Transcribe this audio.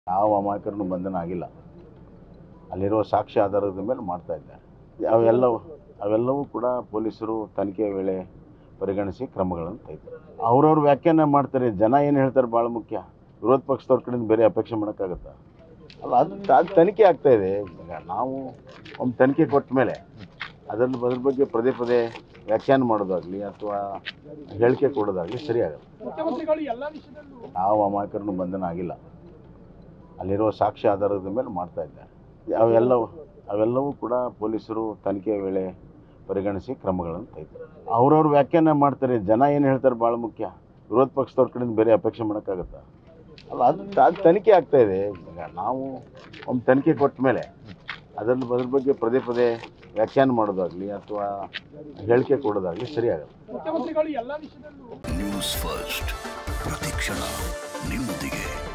ಯಾವ ಅಮಾಯಕರನ್ನು ಬಂಧನ ಆಗಿಲ್ಲ ಅಲ್ಲಿರುವ ಸಾಕ್ಷ್ಯ ಆಧಾರದ ಮೇಲೆ ಮಾಡ್ತಾ ಇದ್ದಾರೆ ಅವೆಲ್ಲವೂ ಅವೆಲ್ಲವೂ ಕೂಡ ಪೊಲೀಸರು ತನಿಖೆ ವೇಳೆ ಪರಿಗಣಿಸಿ ಕ್ರಮಗಳನ್ನು ತೆಗೆದು ಅವ್ರವ್ರ ವ್ಯಾಖ್ಯಾನ ಮಾಡ್ತಾರೆ ಜನ ಏನು ಹೇಳ್ತಾರೆ ಭಾಳ ಮುಖ್ಯ ವಿರೋಧ ಪಕ್ಷದವ್ರ ಕಡೆಯಿಂದ ಬೇರೆ ಅಪೇಕ್ಷೆ ಮಾಡೋಕ್ಕಾಗತ್ತಾ ಅಲ್ಲ ಅದು ಅದು ತನಿಖೆ ಆಗ್ತಾ ಇದೆ ಈಗ ನಾವು ಒಂದು ತನಿಖೆ ಕೊಟ್ಟ ಮೇಲೆ ಅದ್ರಲ್ಲಿ ಅದ್ರ ಬಗ್ಗೆ ಪದೇ ಪದೇ ವ್ಯಾಖ್ಯಾನ ಮಾಡೋದಾಗಲಿ ಅಥವಾ ಹೇಳಿಕೆ ಕೊಡೋದಾಗಲಿ ಸರಿಯಾಗಲ್ಲ ಮುಖ್ಯಮಂತ್ರಿಗಳು ಎಲ್ಲ ವಿಷಯದಲ್ಲೂ ಯಾವ ಅಮಾಯಕರನ್ನು ಬಂಧನ ಆಗಿಲ್ಲ ಅಲ್ಲಿರುವ ಸಾಕ್ಷ್ಯ ಆಧಾರದ ಮೇಲೆ ಮಾಡ್ತಾ ಇದ್ದಾರೆ ಅವೆಲ್ಲವೂ ಅವೆಲ್ಲವೂ ಕೂಡ ಪೊಲೀಸರು ತನಿಖೆ ವೇಳೆ ಪರಿಗಣಿಸಿ ಕ್ರಮಗಳನ್ನು ತೆಗೆದು ಅವ್ರವ್ರ ವ್ಯಾಖ್ಯಾನ ಮಾಡ್ತಾರೆ ಜನ ಏನು ಹೇಳ್ತಾರೆ ಭಾಳ ಮುಖ್ಯ ವಿರೋಧ ಪಕ್ಷದವ್ರ ಕಡೆಯಿಂದ ಬೇರೆ ಅಪೇಕ್ಷೆ ಮಾಡೋಕ್ಕಾಗತ್ತಾ ಅಲ್ಲ ಅದು ಅದು ತನಿಖೆ ಆಗ್ತಾ ಇದೆ ಈಗ ನಾವು ಒಂದು ತನಿಖೆ ಕೊಟ್ಟ ಮೇಲೆ ಅದ್ರಲ್ಲಿ ಅದ್ರ ಬಗ್ಗೆ ಪದೇ ಪದೇ ವ್ಯಾಖ್ಯಾನ ಮಾಡೋದಾಗಲಿ ಅಥವಾ ಹೇಳಿಕೆ ಕೊಡೋದಾಗಲಿ ಸರಿಯಾಗಲ್ಲ ಮುಖ್ಯಮಂತ್ರಿಗಳು ಎಲ್ಲ ವಿಷಯದಲ್ಲೂ ನ್ಯೂಸ್ ಫಸ್ಟ್ ಪ್ರತಿಕ್ಷಣ ನಿಮ್ಮೊಂದಿಗೆ